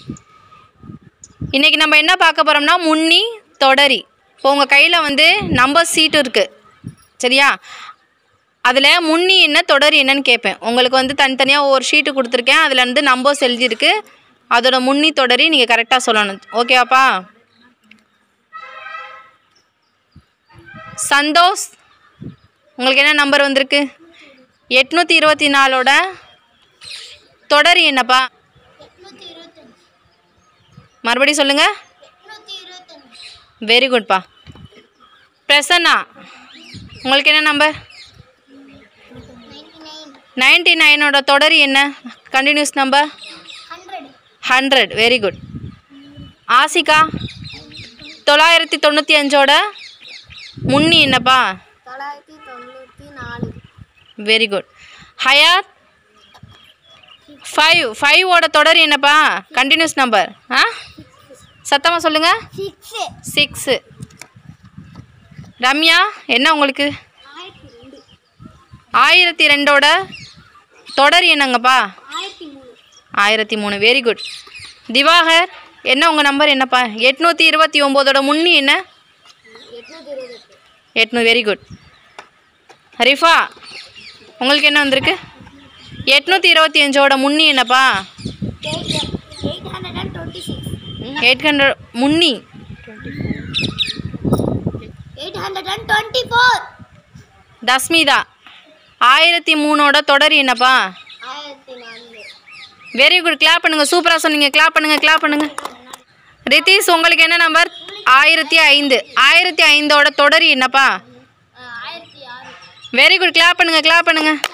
இன்றைக்கி நம்ம என்ன பார்க்க போகிறோம்னா முன்னி தொடரி இப்போ உங்கள் கையில் வந்து நம்பர் சீட்டு இருக்குது சரியா அதில் முன்னி என்ன தொடர் என்னன்னு கேட்பேன் உங்களுக்கு வந்து தனித்தனியாக ஒவ்வொரு ஷீட்டு கொடுத்துருக்கேன் அதில் வந்து நம்பர்ஸ் எழுதியிருக்கு அதோட முன்னி தொடரி நீங்கள் கரெக்டாக சொல்லணும் ஓகேவாப்பா சந்தோஷ் உங்களுக்கு என்ன நம்பர் வந்திருக்கு எட்நூற்றி இருபத்தி நாலோட தொடர் என்னப்பா மறுபடியும் சொல்லுங்கள் வெரி குட்ப்பா பிரசன்னா உங்களுக்கு என்ன நம்பர் நைன்டி நைனோட தொடர் என்ன continues number hundred very good Ashika தொள்ளாயிரத்தி தொண்ணூற்றி அஞ்சோட முன்னி என்னப்பா தொள்ளாயிரத்தி தொண்ணூற்றி நாலு வெரி குட் ஹயாத் ஃபைவ் ஃபைவோட தொடர் என்னப்பா கண்டினியூஸ் நம்பர் ஆ சத்தமாக சொல்லுங்கள் சிக்ஸு சிக்ஸு ரம்யா என்ன உங்களுக்கு ஆயிரத்தி ரெண்டு ஆயிரத்தி ரெண்டோட தொடர் என்னங்கப்பா ஆயிரத்தி மூணு ஆயிரத்தி மூணு வெரி குட் திவாகர் என்ன உங்கள் நம்பர் என்னப்பா எட்நூற்றி இருபத்தி ஒம்போதோட முன்னி என்ன எட்நூற்றி இருபத்தெட்டு எட்நூறு வெரி குட் ரிஃபா உங்களுக்கு என்ன வந்திருக்கு எட்நூற்றி இருபத்தி அஞ்சோட முன்னி என்னப்பா eight hundred and twenty six eight hundred முன்னி eight hundred and twenty four Tasmitha ஆயிரத்தி மூணோட தொடர் என்னப்பா ஆயிரத்தி நான்கு வெரி குட் கிளாப் பண்ணுங்க சூப்பராக சொன்னீங்க கிளாப் பண்ணுங்க கிளாப் பண்ணுங்க ரிதீஷ் உங்களுக்கு என்ன நம்பர் ஆயிரத்தி ஐந்து ஆயிரத்தி ஐந்தோட தொடர் என்னப்பா ஆயிரத்தி ஆறு வெரி குட் கிளாப் பண்ணுங்க கிளாப் பண்ணுங்க